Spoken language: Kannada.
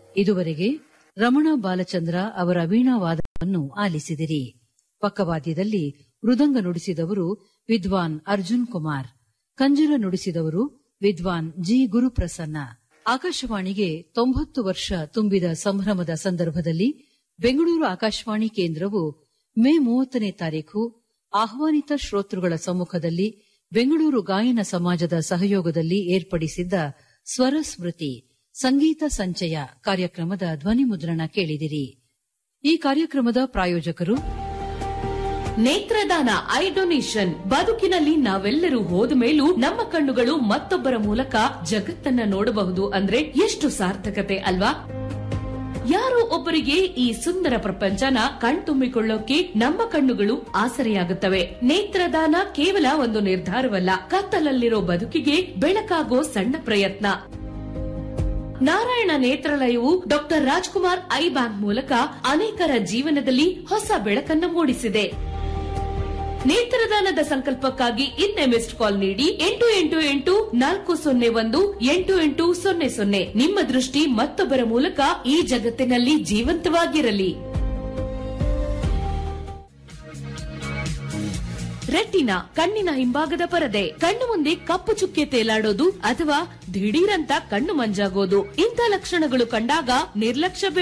ಇದುವರೆಗೆ ರಮಣ ಬಾಲಚಂದ್ರ ಅವರ ವೀಣಾವಾದವನ್ನು ಆಲಿಸಿದಿರಿ ಪಕ್ಕವಾದ್ಯದಲ್ಲಿ ಮೃದಂಗ ನುಡಿಸಿದವರು ವಿದ್ವಾನ್ ಅರ್ಜುನ್ ಕುಮಾರ್ ಕಂಜರ ನುಡಿಸಿದವರು ವಿದ್ವಾನ್ ಜಿ ಗುರುಪ್ರಸನ್ನ ಆಕಾಶವಾಣಿಗೆ ತೊಂಬತ್ತು ವರ್ಷ ತುಂಬಿದ ಸಂಭ್ರಮದ ಸಂದರ್ಭದಲ್ಲಿ ಬೆಂಗಳೂರು ಆಕಾಶವಾಣಿ ಕೇಂದ್ರವು ಮೇ ಮೂವತ್ತನೇ ತಾರೀಖು ಆಹ್ವಾನಿತ ಶ್ರೋತೃಗಳ ಸಮ್ಮುಖದಲ್ಲಿ ಬೆಂಗಳೂರು ಗಾಯನ ಸಮಾಜದ ಸಹಯೋಗದಲ್ಲಿ ಏರ್ಪಡಿಸಿದ್ದ ಸ್ವರ ಸ್ಮೃತಿ ಸಂಗೀತ ಸಂಚಯ ಕಾರ್ಯಕ್ರಮದ ಧ್ವನಿ ಮುದ್ರಣ ಕೇಳಿದಿರಿ ಈ ಕಾರ್ಯಕ್ರಮದ ಪ್ರಾಯೋಜಕರು ನೇತ್ರದಾನ ಐ ಡೊನೇಷನ್ ಬದುಕಿನಲ್ಲಿ ನಾವೆಲ್ಲರೂ ಹೋದ ಮೇಲೂ ನಮ್ಮ ಕಣ್ಣುಗಳು ಮತ್ತೊಬ್ಬರ ಮೂಲಕ ಜಗತ್ತನ್ನ ನೋಡಬಹುದು ಅಂದ್ರೆ ಎಷ್ಟು ಸಾರ್ಥಕತೆ ಅಲ್ವಾ ಯಾರೋ ಒಬ್ಬರಿಗೆ ಈ ಸುಂದರ ಪ್ರಪಂಚನ ಕಣ್ತುಂಬಿಕೊಳ್ಳೋಕೆ ನಮ್ಮ ಕಣ್ಣುಗಳು ಆಸರೆಯಾಗುತ್ತವೆ ನೇತ್ರದಾನ ಕೇವಲ ಒಂದು ನಿರ್ಧಾರವಲ್ಲ ಕತ್ತಲಲ್ಲಿರೋ ಬದುಕಿಗೆ ಬೆಳಕಾಗೋ ಸಣ್ಣ ಪ್ರಯತ್ನ ನಾರಾಯಣ ನೇತ್ರಾಲಯವು ಡಾಕ್ಟರ್ ರಾಜ್ಕುಮಾರ್ ಐ ಬ್ಯಾಂಕ್ ಮೂಲಕ ಅನೇಕರ ಜೀವನದಲ್ಲಿ ಹೊಸ ಬೆಳಕನ್ನು ಮೂಡಿಸಿದೆ ನೇತ್ರದಾನದ ಸಂಕಲ್ಪಕ್ಕಾಗಿ ಇನ್ನೆ ಮಿಸ್ಡ್ ಕಾಲ್ ನೀಡಿ ಎಂಟು ಎಂಟು ಎಂಟು ನಾಲ್ಕು ಸೊನ್ನೆ ಒಂದು ಎಂಟು ಎಂಟು ಸೊನ್ನೆ ಸೊನ್ನೆ ನಿಮ್ಮ ದೃಷ್ಟಿ ಮತ್ತೊಬ್ಬರ ಮೂಲಕ ಈ ಜಗತ್ತಿನಲ್ಲಿ ಜೀವಂತವಾಗಿರಲಿ ರೆಟಿನಾ ಕಣ್ಣಿನ ಹಿಂಭಾಗದ ಪರದೆ ಕಣ್ಣು ಮುಂದೆ ಕಪ್ಪು ಚುಕ್ಕೆ ತೇಲಾಡೋದು ಅಥವಾ ದಿಢೀರಂತ ಕಣ್ಣು ಮಂಜಾಗೋದು ಇಂಥ ಲಕ್ಷಣಗಳು ಕಂಡಾಗ ನಿರ್ಲಕ್ಷ್ಯ ಬೇಡ